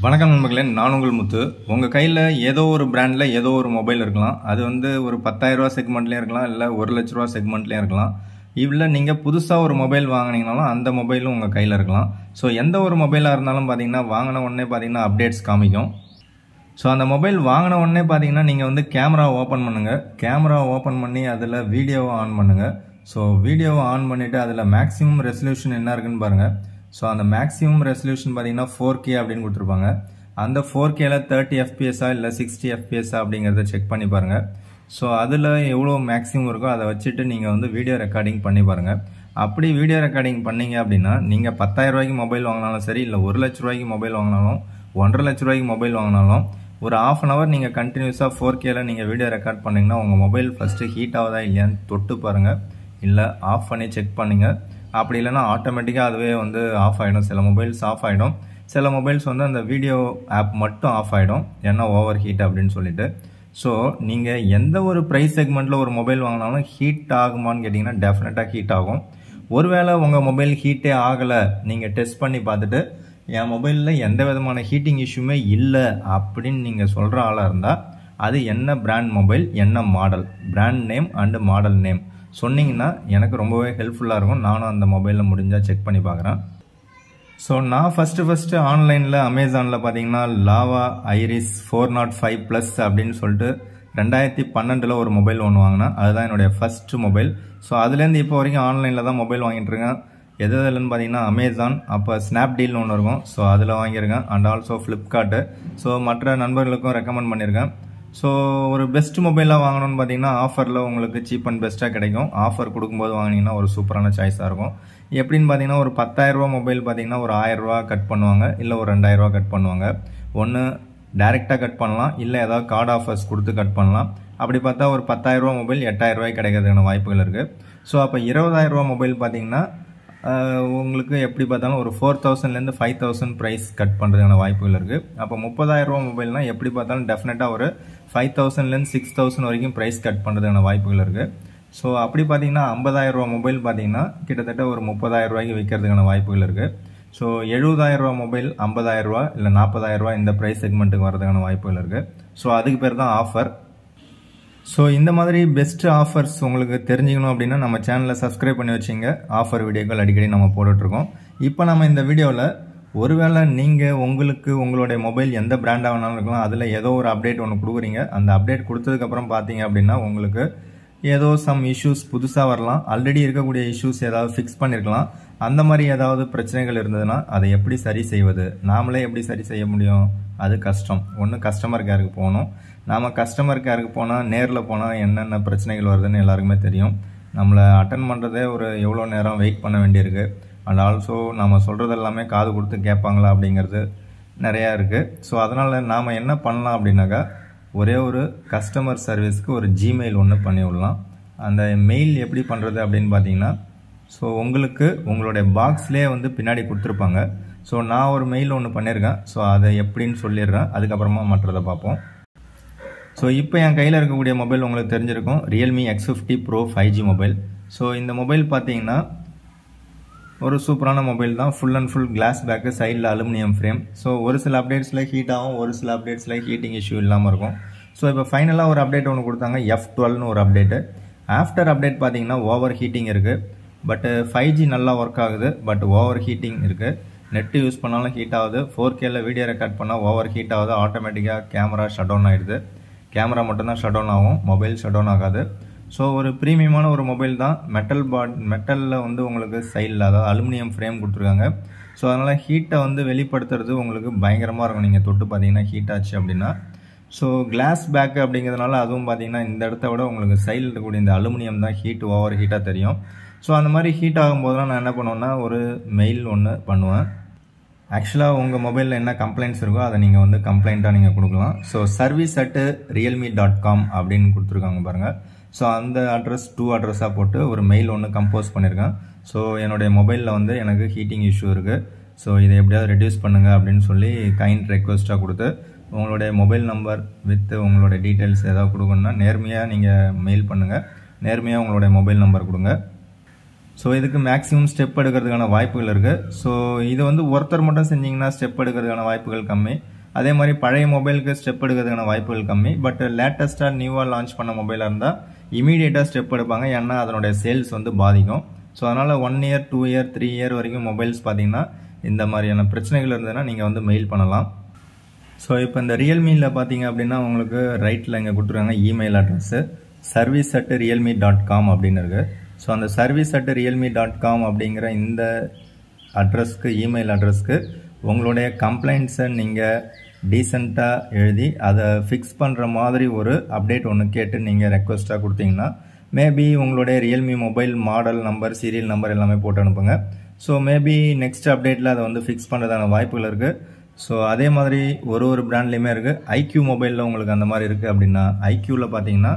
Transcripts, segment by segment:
வணக்கம் நண்பர்களே நான் உங்கள் முத்து உங்கள் கையில் ஏதோ ஒரு பிராண்டில் ஏதோ ஒரு மொபைல் இருக்கலாம் அது வந்து ஒரு 10000 ரூபா செக்மெண்ட்லேயும் இருக்கலாம் இல்லை ஒரு லட்ச ரூபா செக்மெண்ட்லேயும் இருக்கலாம் இல்லை நீங்கள் புதுசாக ஒரு மொபைல் வாங்குனீங்கனாலும் அந்த மொபைலும் உங்கள் கையில் இருக்கலாம் ஸோ எந்த ஒரு மொபைலாக இருந்தாலும் பார்த்தீங்கன்னா வாங்கின உடனே பார்த்தீங்கன்னா அப்டேட்ஸ் காமிக்கும் ஸோ அந்த மொபைல் வாங்கின உடனே பார்த்தீங்கன்னா நீங்கள் வந்து கேமரா ஓப்பன் பண்ணுங்கள் கேமரா ஓப்பன் பண்ணி அதில் வீடியோவை ஆன் பண்ணுங்கள் ஸோ வீடியோவை ஆன் பண்ணிவிட்டு அதில் மேக்ஸிமம் ரெசல்யூஷன் என்ன இருக்குன்னு பாருங்கள் ஸோ அந்த மேக்ஸிமம் ரெசல்யூஷன் பார்த்தீங்கன்னா ஃபோர் கே அப்படின்னு கொடுத்துருப்பாங்க அந்த ஃபோர் கேல தேர்ட்டி எஃபிஎஸ்ஸா இல்லை சிக்ஸ்டி எஃபிஎஸ்ஸா அப்படிங்கிறத செக் பண்ணி பாருங்கள் ஸோ அதில் எவ்வளோ மேக்ஸிமம் இருக்கோ அதை வச்சுட்டு நீங்கள் வந்து வீடியோ ரெக்கார்டிங் பண்ணி பாருங்கள் அப்படி வீடியோ ரெக்கார்டிங் பண்ணீங்க அப்படின்னா நீங்கள் பத்தாயிரம் ரூபாய்க்கு மொபைல் வாங்கினாலும் சரி இல்லை ஒரு லட்ச ரூபாய்க்கு மொபைல் வாங்கினாலும் ஒன்றரை லட்ச ரூபாய்க்கு மொபைல் வாங்கினாலும் ஒரு ஆஃப் அன் ஹவர் நீங்கள் கண்டினியூஸாக ஃபோர் கேல நீங்கள் வீடியோ ரெக்கார்ட் பண்ணீங்கன்னா உங்கள் மொபைல் ஃபஸ்ட்டு ஹீட் ஆகுதா இல்லையான்னு தொட்டு பாருங்கள் இல்லை ஆஃப் பண்ணி செக் பண்ணுங்க அப்படி இல்லைன்னா ஆட்டோமேட்டிக்காக அதுவே வந்து ஆஃப் ஆகிடும் சில மொபைல்ஸ் ஆஃப் ஆகிடும் சில மொபைல்ஸ் வந்து அந்த வீடியோ ஆப் மட்டும் ஆஃப் ஆகிடும் ஏன்னா ஓவர் ஹீட் அப்படின்னு சொல்லிட்டு ஸோ நீங்கள் எந்த ஒரு ப்ரைஸ் செக்மெண்ட்டில் ஒரு மொபைல் வாங்கினாலும் ஹீட் ஆகுமான்னு கேட்டிங்கன்னா டெஃபினட்டாக ஹீட் ஆகும் ஒருவேளை உங்கள் மொபைல் ஹீட்டே ஆகலை நீங்கள் டெஸ்ட் பண்ணி பார்த்துட்டு என் மொபைலில் எந்த விதமான ஹீட்டிங் இஷ்யூமே இல்லை அப்படின்னு நீங்கள் சொல்கிற ஆளாக இருந்தால் அது என்ன பிராண்ட் மொபைல் என்ன model brand name and model name சொன்னீங்கன்னா எனக்கு ரொம்பவே ஹெல்ப்ஃபுல்லாக இருக்கும் நானும் அந்த மொபைலில் முடிஞ்சால் செக் பண்ணி பார்க்குறேன் ஸோ நான் ஃபஸ்ட்டு ஃபஸ்ட்டு ஆன்லைனில் அமேசானில் பார்த்தீங்கன்னா Lava Iris four not five plus அப்படின்னு சொல்லிட்டு ரெண்டாயிரத்தி பன்னெண்டில் ஒரு மொபைல் ஒன்று வாங்கினேன் அதுதான் என்னுடைய ஃபஸ்ட்டு மொபைல் ஸோ அதுலேருந்து இப்போ வரைக்கும் ஆன்லைனில் தான் மொபைல் வாங்கிட்டு இருக்கேன் எது எதுலன்னு பார்த்தீங்கன்னா அமேசான் அப்போ ஸ்னாப்டீல்னு ஒன்று இருக்கும் ஸோ அதில் வாங்கியிருக்கேன் அண்ட் ஆல்சோ ஃப்ளிப்கார்ட்டு ஸோ மற்ற நண்பர்களுக்கும் ரெக்கமெண்ட் பண்ணியிருக்கேன் ஸோ ஒரு பெஸ்ட் மொபைலாக வாங்கணும்னு பார்த்தீங்கன்னா ஆஃபரில் உங்களுக்கு சீப் அண்ட் பெஸ்ட்டாக கிடைக்கும் ஆஃபர் கொடுக்கும்போது வாங்கினீங்கன்னா ஒரு சூப்பரான சாய்ஸாக இருக்கும் எப்படின்னு பார்த்தீங்கன்னா ஒரு பத்தாயிரரூபா மொபைல் பார்த்தீங்கன்னா ஒரு ஆயிரரூவா கட் பண்ணுவாங்க இல்லை ஒரு ரெண்டாயிரரூவா கட் பண்ணுவாங்க ஒன்று டைரெக்டாக கட் பண்ணலாம் இல்லை ஏதாவது கார்டு ஆஃபர்ஸ் கொடுத்து கட் பண்ணலாம் அப்படி பார்த்தா ஒரு பத்தாயிரரூவா மொபைல் எட்டாயிரரூவாய்க்கு கிடைக்கிறதுக்கான வாய்ப்புகள் இருக்குது ஸோ அப்போ இருபதாயிரரூவா மொபைல் பார்த்தீங்கன்னா உங்களுக்கு எப்படி பார்த்தாலும் ஒரு ஃபோர் தௌசண்ட்லேருந்து ஃபைவ் தௌசண்ட் ப்ரைஸ் கட் பண்ணுறதுக்கான வாய்ப்புகள் இருக்குது அப்போ முப்பதாயிரரூவா மொபைல்னால் எப்படி பார்த்தாலும் டெஃபினட்டாக ஒரு ஃபைவ் தௌசண்ட்லேருந்து சிக்ஸ் தௌசண்ட் வரைக்கும் ப்ரைஸ் கட் பண்ணுறதுக்கான வாய்ப்புகள் இருக்குது ஸோ அப்படி பார்த்தீங்கன்னா ஐம்பதாயிரரூவா மொபைல் பார்த்தீங்கன்னா கிட்டத்தட்ட ஒரு முப்பதாயிரம் ரூபாய்க்கு விற்கிறதுக்கான வாய்ப்புகள் இருக்குது ஸோ எழுபதாயிரரூவா மொபைல் ஐம்பதாயிரரூவா இல்லை நாற்பதாயிரரூவா இந்த ப்ரைஸ் செக்மெண்ட்டுக்கு வரதுக்கான வாய்ப்புகள் இருக்குது ஸோ அதுக்கு பேர் தான் ஆஃபர் ஸோ இந்த மாதிரி பெஸ்ட் ஆஃபர்ஸ் உங்களுக்கு தெரிஞ்சுக்கணும் அப்படின்னா நம்ம சேனலை சப்ஸ்கிரைப் பண்ணி வச்சிங்க ஆஃபர் வீடியோக்கள் அடிக்கடி நம்ம போட்டுட்ருக்கோம் இப்போ நம்ம இந்த வீடியோவில் ஒருவேளை நீங்கள் உங்களுக்கு உங்களுடைய மொபைல் எந்த பிராண்டாக வேணாலும் இருக்கலாம் அதில் ஏதோ ஒரு அப்டேட் ஒன்று கொடுக்குறீங்க அந்த அப்டேட் கொடுத்ததுக்கப்புறம் பார்த்தீங்க அப்படின்னா உங்களுக்கு ஏதோ சம் இஷ்யூஸ் புதுசாக வரலாம் ஆல்ரெடி இருக்கக்கூடிய இஷ்யூஸ் ஏதாவது ஃபிக்ஸ் பண்ணியிருக்கலாம் அந்த மாதிரி ஏதாவது பிரச்சனைகள் இருந்ததுன்னா அதை எப்படி சரி செய்வது நாமளே எப்படி சரி செய்ய முடியும் அது கஷ்டம் ஒன்று கஸ்டமர் கேருக்கு போகணும் நாம் கஸ்டமர் கேருக்கு போனால் நேரில் போனால் என்னென்ன பிரச்சனைகள் வருதுன்னு எல்லாருக்குமே தெரியும் நம்மளை அட்டன் பண்ணுறதே ஒரு எவ்வளோ நேரம் வெயிட் பண்ண வேண்டியிருக்கு அண்ட் ஆல்சோ நம்ம சொல்கிறது எல்லாமே காது கொடுத்து கேட்பாங்களா அப்படிங்கிறது நிறையா இருக்குது ஸோ அதனால் நாம் என்ன பண்ணலாம் அப்படின்னாக்கா ஒரே ஒரு கஸ்டமர் சர்வீஸ்க்கு ஒரு ஜிமெயில் ஒன்று பண்ணி விடலாம் அந்த மெயில் எப்படி பண்ணுறது அப்படின்னு பார்த்தீங்கன்னா ஸோ உங்களுக்கு உங்களுடைய பாக்ஸ்லேயே வந்து பின்னாடி கொடுத்துருப்பாங்க ஸோ நான் ஒரு மெயில் ஒன்று பண்ணியிருக்கேன் ஸோ அதை எப்படின்னு சொல்லிடுறேன் அதுக்கப்புறமா மற்றதை பார்ப்போம் ஸோ இப்போ என் கையில் இருக்கக்கூடிய மொபைல் உங்களுக்கு தெரிஞ்சிருக்கும் Realme X fifty pro five G mobile so இந்த மொபைல் பார்த்தீங்கன்னா ஒரு சூப்பரான மொபைல் தான் full and full glass back சைடில் அலுமினியம் ஃப்ரேம் ஸோ ஒரு சில அப்டேட்ஸில் ஹீட் ஆகும் ஒரு சில அப்டேட்ஸில் ஹீட்டிங் இஷ்யூ இல்லாமல் இருக்கும் ஸோ இப்போ ஃபைனலாக ஒரு அப்டேட் ஒன்று கொடுத்தாங்க எஃப் டுவெல்னு ஒரு அப்டேட்டு ஆஃப்டர் அப்டேட் பார்த்தீங்கன்னா ஓவர் ஹீட்டிங் இருக்குது பட்டு ஃபைவ் ஜி நல்லா ஒர்க் ஆகுது பட் ஓவர் ஹீட்டிங் இருக்குது நெட்டு யூஸ் பண்ணாலும் ஹீட் ஆகுது ஃபோர் கேல வீடியோ ரெக்கார்ட் பண்ணால் ஓவர் ஹீட் ஆகுது ஆட்டோமேட்டிக்காக கேமரா ஷட் டவுன் ஆகிடுது கேமரா மட்டும்தான் ஷட் டவுன் ஆகும் மொபைல் ஷட் டவுன் ஆகாது ஸோ ஒரு ப்ரீமியமான ஒரு மொபைல் தான் மெட்டல் பாட் மெட்டலில் வந்து உங்களுக்கு சைடில் அதாவது அலுமினியம் ஃப்ரேம் கொடுத்துருக்காங்க ஸோ அதனால் ஹீட்டை வந்து வெளிப்படுத்துறது உங்களுக்கு பயங்கரமாக இருக்கும் நீங்கள் தொட்டு பார்த்தீங்கன்னா ஹீட் ஆச்சு அப்படின்னா ஸோ கிளாஸ் பேக்கு அப்படிங்கிறதுனால அதுவும் பார்த்தீங்கன்னா இந்த இடத்த விட உங்களுக்கு சைடில் இருக்கக்கூடிய இந்த அலுமினியம் தான் ஹீட் ஓவர் ஹீட்டாக தெரியும் ஸோ அந்த மாதிரி ஹீட் ஆகும்போதெல்லாம் நான் என்ன பண்ணுவேன்னா ஒரு மெயில் ஒன்று பண்ணுவேன் ஆக்சுவலாக உங்கள் மொபைலில் என்ன கம்ப்ளைண்ட்ஸ் இருக்கோ அதை நீங்கள் வந்து கம்ப்ளைண்ட்டாக நீங்கள் கொடுக்கலாம் so service at Realme dot com அப்படின்னு கொடுத்துருக்காங்க பாருங்கள் ஸோ அந்த அட்ரஸ் டூ அட்ரஸாக போட்டு ஒரு மெயில் ஒன்று கம்போஸ் பண்ணியிருக்கேன் ஸோ என்னுடைய மொபைலில் வந்து எனக்கு ஹீட்டிங் இஷ்யூ இருக்குது ஸோ இதை எப்படியாவது ரெடியூஸ் பண்ணுங்கள் அப்படின்னு சொல்லி கைண்ட் ரெக்வஸ்ட்டாக கொடுத்து உங்களுடைய மொபைல் நம்பர் வித் உங்களுடைய டீட்டெயில்ஸ் ஏதாவது கொடுக்கணுன்னா நேர்மையாக நீங்கள் மெயில் பண்ணுங்கள் நேர்மையாக உங்களுடைய மொபைல் நம்பர் கொடுங்க ஸோ இதுக்கு மேக்ஸிமம் ஸ்டெப் எடுக்கிறதுக்கான வாய்ப்புகள் இருக்குது ஸோ இது வந்து ஒருத்தர் மட்டும் செஞ்சிங்கன்னா ஸ்டெப் எடுக்கிறதுக்கான வாய்ப்புகள் கம்மி அதே மாதிரி பழைய மொபைலுக்கு ஸ்டெப் எடுக்கிறதுக்கான வாய்ப்புகள் கம்மி பட் லேட்டஸ்ட்டாக நியூவாக லான்ச் பண்ண மொபைலாக இருந்தால் இமீடியட்டாக ஸ்டெப் எடுப்பாங்க ஏன்னா அதனுடைய சேல்ஸ் வந்து பாதிக்கும் ஸோ அதனால் one year two year three year வரைக்கும் மொபைல்ஸ் பார்த்தீங்கன்னா இந்த மாதிரியான பிரச்சனைகள் இருந்ததுன்னா நீங்கள் வந்து மெயில் பண்ணலாம் ஸோ இப்போ இந்த ரியல்மியில் பார்த்தீங்க அப்படின்னா உங்களுக்கு ரைட்டில் இங்கே கொடுத்துருக்காங்க email address service at Realme dot com அப்படின்னு இருக்குது ஸோ அந்த service at Realme dot com அப்படிங்கிற இந்த அட்ரஸ்க்கு இமெயில் அட்ரஸ்க்கு உங்களுடைய கம்ப்ளைண்ட்ஸை நீங்கள் டீசெண்டாக எழுதி அதை ஃபிக்ஸ் பண்ணுற மாதிரி ஒரு அப்டேட் ஒன்று கேட்டு நீங்கள் ரெக்வஸ்ட்டாக கொடுத்தீங்கன்னா மேபி உங்களுடைய Realme mobile model number serial number எல்லாமே போட்டு அனுப்புங்க ஸோ மேபி நெக்ஸ்ட் அப்டேட்டில் அதை வந்து ஃபிக்ஸ் பண்ணுறதான வாய்ப்புகள் இருக்குது ஸோ அதே மாதிரி ஒரு ஒரு பிராண்ட்லேயுமே இருக்குது ஐக்யூ மொபைலில் உங்களுக்கு அந்த மாதிரி இருக்குது அப்படின்னா ஐக்யூவில் பார்த்தீங்கன்னா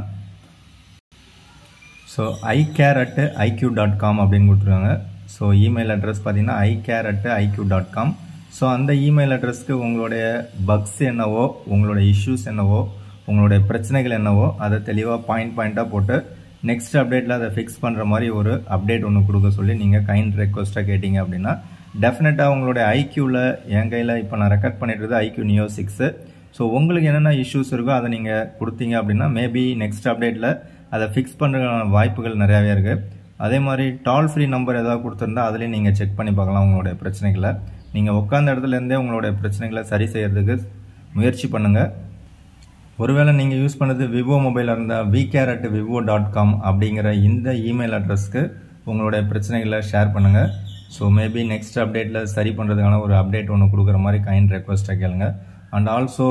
so I care at iQOO dot com அப்படின்னு கொடுத்துருக்காங்க ஸோ இமெயில் அட்ரஸ் பார்த்தீங்கன்னா I care at iQOO dot com so அந்த இமெயில் அட்ரஸ்க்கு உங்களுடைய பக்ஸ் என்னவோ உங்களுடைய இஷ்யூஸ் என்னவோ உங்களுடைய பிரச்சனைகள் என்னவோ அதை தெளிவாக பாயிண்ட் பாயிண்ட்டாக போட்டு நெக்ஸ்ட் அப்டேட்டில் அதை ஃபிக்ஸ் பண்ணுற மாதிரி ஒரு அப்டேட் ஒன்று கொடுக்க சொல்லி நீங்கள் கைண்ட் ரெக்வஸ்ட்டாக கேட்டிங்க அப்படின்னா டெஃபினட்டாக உங்களுடைய ஐக்யூவில் என் கையில் இப்போ நான் ரெக்கார்ட் பண்ணிட்டு ஐக்யூ நியோ சிக்ஸு ஸோ உங்களுக்கு என்னென்ன இஷ்யூஸ் இருக்கோ அதை நீங்கள் கொடுத்தீங்க அப்படின்னா மேபி நெக்ஸ்ட் அப்டேட்டில் அதை ஃபிக்ஸ் பண்ணுறதுக்கான வாய்ப்புகள் நிறையாவே இருக்குது அதே மாதிரி டால் ஃப்ரீ நம்பர் ஏதாவது கொடுத்துருந்தா அதுலேயும் நீங்கள் செக் பண்ணி பார்க்கலாம் உங்களுடைய பிரச்சனைகளை நீங்கள் உட்காந்த இடத்துலேருந்தே உங்களுடைய பிரச்சனைகளை சரி செய்கிறதுக்கு முயற்சி பண்ணுங்கள் ஒருவேளை நீங்கள் யூஸ் பண்ணது விவோ மொபைலாக இருந்தால் V care at Vivo dot com அப்படிங்கிற இந்த இமெயில் அட்ரஸ்க்கு உங்களுடைய பிரச்சனைகளை ஷேர் பண்ணுங்கள் ஸோ மேபி நெக்ஸ்ட் அப்டேட்டில் சரி பண்ணுறதுக்கான ஒரு அப்டேட் ஒன்று கொடுக்குற மாதிரி கைண்ட் ரெக்வஸ்ட்டாக கேளுங்க அண்ட் ஆல்சோ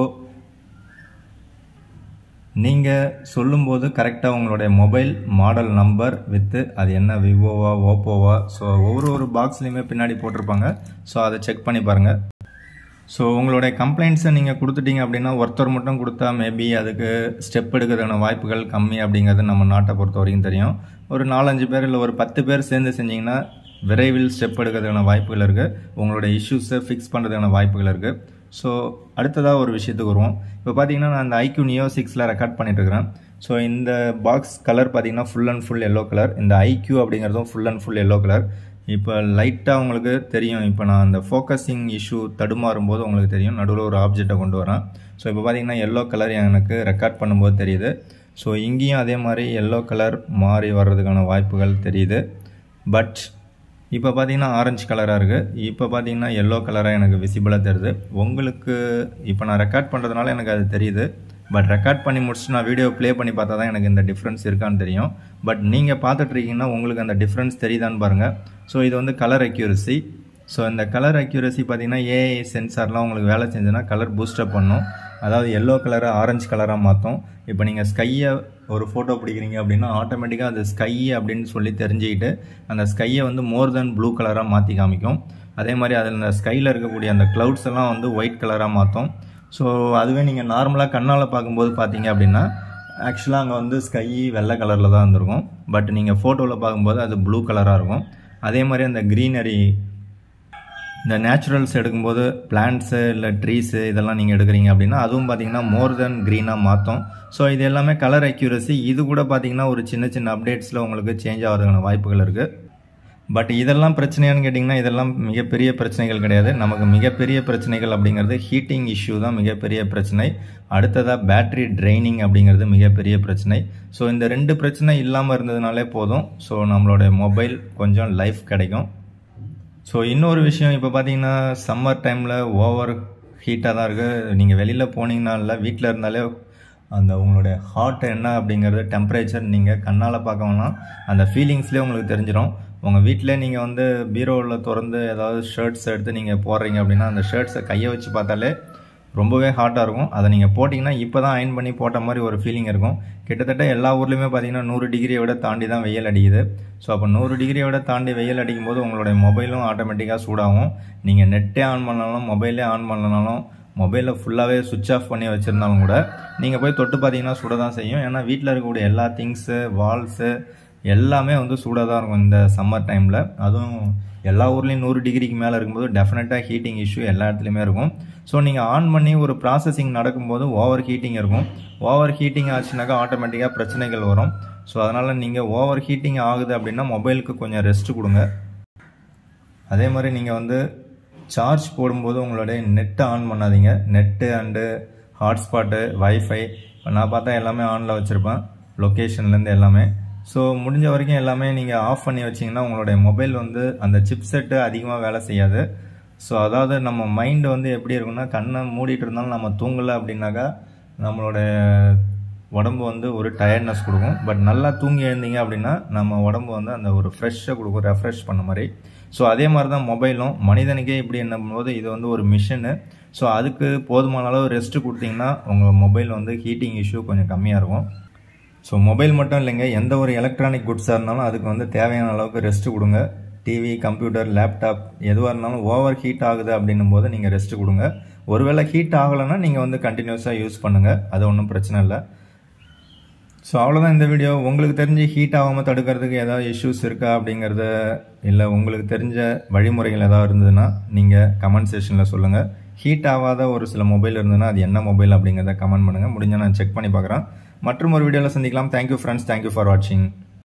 நீங்கள் சொல்லும்போது கரெக்டாக உங்களுடைய மொபைல் மாடல் நம்பர் வித்து அது என்ன விவோவா ஓப்போவா ஸோ ஒவ்வொரு ஒரு பாக்ஸ்லையுமே பின்னாடி போட்டிருப்பாங்க ஸோ அதை செக் பண்ணி பாருங்கள் ஸோ உங்களுடைய கம்ப்ளைண்ட்ஸை நீங்கள் கொடுத்துட்டீங்க அப்படின்னா ஒருத்தர் மட்டும் கொடுத்தா மேபி அதுக்கு ஸ்டெப் எடுக்கிறதுக்கான வாய்ப்புகள் கம்மி அப்படிங்கிறது நம்ம நாட்டை பொறுத்த வரைக்கும் தெரியும் ஒரு நாலஞ்சு பேர் இல்லை ஒரு பத்து பேர் சேர்ந்து செஞ்சிங்கன்னா விரைவில் ஸ்டெப் எடுக்கிறதுக்கான வாய்ப்புகள் இருக்குது உங்களுடைய இஷ்யூஸை ஃபிக்ஸ் பண்ணுறதுக்கான வாய்ப்புகள் இருக்குது ஸோ அடுத்ததாக ஒரு விஷயத்துக்கு வருவோம் இப்போ பார்த்தீங்கன்னா நான் அந்த ஐக்யூ நியோ சிக்ஸில் ரெக்கார்ட் பண்ணிட்டு இருக்கிறேன் ஸோ இந்த பாக்ஸ் கலர் பார்த்தீங்கன்னா full and full yellow colour இந்த ஐக்யூ அப்படிங்கிறதும் full and full yellow colour இப்போ லைட்டாக உங்களுக்கு தெரியும் இப்போ நான் அந்த ஃபோக்கஸிங் இஷ்யூ தடுமாறும் போது உங்களுக்கு தெரியும் நடுவில் ஒரு ஆப்ஜெக்டை கொண்டு வரேன் ஸோ இப்போ பார்த்தீங்கன்னா எல்லோ கலர் எனக்கு ரெக்கார்ட் பண்ணும்போது தெரியுது ஸோ இங்கேயும் அதே மாதிரி எல்லோ கலர் மாறி வர்றதுக்கான வாய்ப்புகள் தெரியுது பட் இப்போ பார்த்தீங்கன்னா ஆரஞ்சு கலராக இருக்குது இப்போ பார்த்தீங்கன்னா எல்லோ கலராக எனக்கு விசிபிளாக தெரியுது உங்களுக்கு இப்போ நான் ரெக்கார்ட் பண்ணுறதுனால எனக்கு அது தெரியுது பட் ரெக்கார்ட் பண்ணி முடிச்சுட்டு நான் வீடியோ ப்ளே பண்ணி பார்த்தா தான் எனக்கு இந்த டிஃப்ரென்ஸ் இருக்கான்னு தெரியும் பட் நீங்கள் பார்த்துட்டு இருக்கீங்கன்னா உங்களுக்கு அந்த டிஃப்ரென்ஸ் தெரியுதான்னு பாருங்கள் ஸோ இது வந்து கலர் அக்யூரசி ஸோ இந்த கலர் அக்யூரசி பார்த்தீங்கன்னா ஏஐ சென்சார்லாம் உங்களுக்கு வேலை செஞ்சுன்னா கலர் பூஸ்டப் பண்ணும் அதாவது எல்லோ கலரை ஆரஞ்சு கலராக மாற்றும் இப்போ நீங்கள் ஸ்கையை ஒரு ஃபோட்டோ பிடிக்கிறீங்க அப்படின்னா ஆட்டோமேட்டிக்காக அது ஸ்கை அப்படின்னு சொல்லி தெரிஞ்சுக்கிட்டு அந்த ஸ்கையை வந்து மோர் தென் ப்ளூ கலராக மாற்றி காமிக்கும் அதே மாதிரி அதில் இந்த ஸ்கையில் இருக்கக்கூடிய அந்த க்ளவுட்ஸ் எல்லாம் வந்து ஒயிட் கலராக மாற்றும் ஸோ அதுவே நீங்கள் நார்மலாக கண்ணால் பார்க்கும்போது பார்த்தீங்க அப்படின்னா ஆக்சுவலாக அங்கே வந்து ஸ்கை வெள்ளை கலரில் தான் இருந்திருக்கும் பட் நீங்கள் ஃபோட்டோவில் பார்க்கும்போது அது ப்ளூ கலராக இருக்கும் அதே மாதிரி அந்த க்ரீனரி இந்த நேச்சுரல்ஸ் எடுக்கும்போது பிளான்ட்ஸு இல்லை ட்ரீஸு இதெல்லாம் நீங்கள் எடுக்கிறீங்க அப்படின்னா அதுவும் பார்த்தீங்கன்னா மோர் தென் க்ரீனாக மாற்றும் ஸோ இது எல்லாமே கலர் அக்யூரசி இது கூட பார்த்தீங்கன்னா ஒரு சின்ன சின்ன அப்டேட்ஸில் உங்களுக்கு சேஞ்ச் ஆகிறதுக்கான வாய்ப்புகள் இருக்குது பட் இதெல்லாம் பிரச்சனையான்னு கேட்டிங்கன்னா இதெல்லாம் மிகப்பெரிய பிரச்சனைகள் கிடையாது நமக்கு மிகப்பெரிய பிரச்சனைகள் அப்படிங்கிறது ஹீட்டிங் இஷ்யூ தான் மிகப்பெரிய பிரச்சனை அடுத்ததாக பேட்ரி ட்ரைனிங் அப்படிங்கிறது மிகப்பெரிய பிரச்சனை ஸோ இந்த ரெண்டு பிரச்சனை இல்லாமல் இருந்ததுனாலே போதும் ஸோ நம்மளுடைய மொபைல் கொஞ்சம் லைஃப் கிடைக்கும் ஸோ இன்னொரு விஷயம் இப்போ பார்த்தீங்கன்னா சம்மர் டைமில் ஓவர் ஹீட்டாக தான் இருக்குது நீங்கள் வெளியில் போனீங்கன்னா இல்லை வீட்டில் இருந்தாலே அந்த உங்களுடைய ஹார்ட் என்ன அப்படிங்கிறது டெம்பரேச்சர் நீங்கள் கண்ணால் பார்க்க வேணாம் அந்த ஃபீலிங்ஸ்லேயே உங்களுக்கு தெரிஞ்சிடும் உங்கள் வீட்டிலே நீங்கள் வந்து பீரோவில் திறந்து ஏதாவது ஷர்ட்ஸ் எடுத்து நீங்கள் போடுறீங்க அப்படின்னா அந்த ஷர்ட்ஸை கையை வச்சு பார்த்தாலே ரொம்பவே ஹாட்டாக இருக்கும் அதை நீங்கள் போட்டிங்கன்னா இப்போ தான் அயன் பண்ணி போட்ட மாதிரி ஒரு ஃபீலிங் இருக்கும் கிட்டத்தட்ட எல்லா ஊர்லேயுமே பார்த்தீங்கன்னா நூறு டிகிரியை விட தாண்டி தான் வெயில் அடிக்குது ஸோ அப்போ நூறு டிகிரியை விட தாண்டி வெயில் அடிக்கும் போது உங்களுடைய மொபைலும் ஆட்டோமேட்டிக்காக சூடாகும் நீங்கள் நெட்டே ஆன் பண்ணாலும் மொபைலே ஆன் பண்ணனாலும் மொபைலில் ஃபுல்லாகவே சுவிட்ச் ஆஃப் பண்ணி வச்சுருந்தாலும் கூட நீங்கள் போய் தொட்டு பார்த்தீங்கன்னா சுட தான் செய்யும் ஏன்னா வீட்டில் இருக்கக்கூடிய எல்லா திங்ஸு வால்ஸு எல்லாமே வந்து சூடாக தான் இருக்கும் இந்த சம்மர் டைமில் அதுவும் எல்லா ஊர்லேயும் நூறு டிகிரிக்கு மேலே இருக்கும்போது டெஃபினட்டாக ஹீட்டிங் இஷ்யூ எல்லா இடத்துலையுமே இருக்கும் ஸோ நீங்கள் ஆன் பண்ணி ஒரு ப்ராசஸிங் நடக்கும்போது ஓவர் ஹீட்டிங் இருக்கும் ஓவர் ஹீட்டிங் ஆச்சுனாக்கா ஆட்டோமேட்டிக்காக பிரச்சனைகள் வரும் ஸோ அதனால் நீங்கள் ஓவர் ஹீட்டிங் ஆகுது அப்படின்னா மொபைலுக்கு கொஞ்சம் ரெஸ்ட் கொடுங்க அதே மாதிரி நீங்கள் வந்து சார்ஜ் போடும்போது உங்களுடைய நெட்டை ஆன் பண்ணாதீங்க நெட்டு அண்டு ஹாட்ஸ்பாட்டு வைஃபை நான் பார்த்தா எல்லாமே ஆனில் வச்சுருப்பேன் லொக்கேஷன்லேருந்து எல்லாமே ஸோ முடிஞ்ச வரைக்கும் எல்லாமே நீங்கள் ஆஃப் பண்ணி வச்சிங்கன்னா உங்களுடைய மொபைல் வந்து அந்த சிப் செட்டு அதிகமாக வேலை செய்யாது ஸோ அதாவது நம்ம மைண்டு வந்து எப்படி இருக்குன்னா கண்ணை மூடிட்டு இருந்தாலும் நம்ம தூங்கலை அப்படின்னாக்கா நம்மளோட உடம்பு வந்து ஒரு டயர்ட்னஸ் கொடுக்கும் பட் நல்லா தூங்கி எழுந்தீங்க அப்படின்னா நம்ம உடம்பு வந்து அந்த ஒரு ஃப்ரெஷ்ஷை கொடுக்கும் ரெஃப்ரெஷ் பண்ண மாதிரி ஸோ அதே மாதிரி தான் மொபைலும் மனிதனுக்கே இப்படி என்னும்போது இது வந்து ஒரு மிஷினு ஸோ அதுக்கு போதுமான அளவு ரெஸ்ட்டு கொடுத்தீங்கன்னா உங்கள் மொபைல் வந்து ஹீட்டிங் இஷ்யூ கொஞ்சம் கம்மியாக இருக்கும் ஸோ மொபைல் மட்டும் இல்லைங்க எந்த ஒரு எலக்ட்ரானிக் குட்ஸாக இருந்தாலும் அதுக்கு வந்து தேவையான அளவுக்கு ரெஸ்ட்டு கொடுங்க டிவி கம்ப்யூட்டர் லேப்டாப் எதுவாக இருந்தாலும் ஓவர் ஹீட் ஆகுது அப்படின்னும் போது நீங்கள் ரெஸ்ட்டு கொடுங்க ஒருவேளை ஹீட் ஆகலைன்னா நீங்கள் வந்து கண்டினியூஸாக யூஸ் பண்ணுங்கள் அது ஒன்றும் பிரச்சனை இல்லை ஸோ அவ்வளோதான் இந்த வீடியோ உங்களுக்கு தெரிஞ்சு ஹீட் ஆகாமல் தடுக்கிறதுக்கு ஏதாவது இஷ்யூஸ் இருக்கா அப்படிங்கிறத இல்லை உங்களுக்கு தெரிஞ்ச வழிமுறைகள் ஏதாவது இருந்ததுன்னா நீங்கள் கமெண்ட் செஷனில் சொல்லுங்கள் ஹீட் ஆகாத ஒரு சில மொபைல் இருந்ததுன்னா அது என்ன மொபைல் அப்படிங்கிறத கமெண்ட் பண்ணுங்கள் முடிஞ்சால் நான் செக் பண்ணி பார்க்குறேன் மற்றும் ஒரு வீடியோவில் சந்திக்கலாம் தேங்க்யூ ஃப்ரெண்ட்ஸ் தேங்க்யூ ஃபார் வாட்சிங்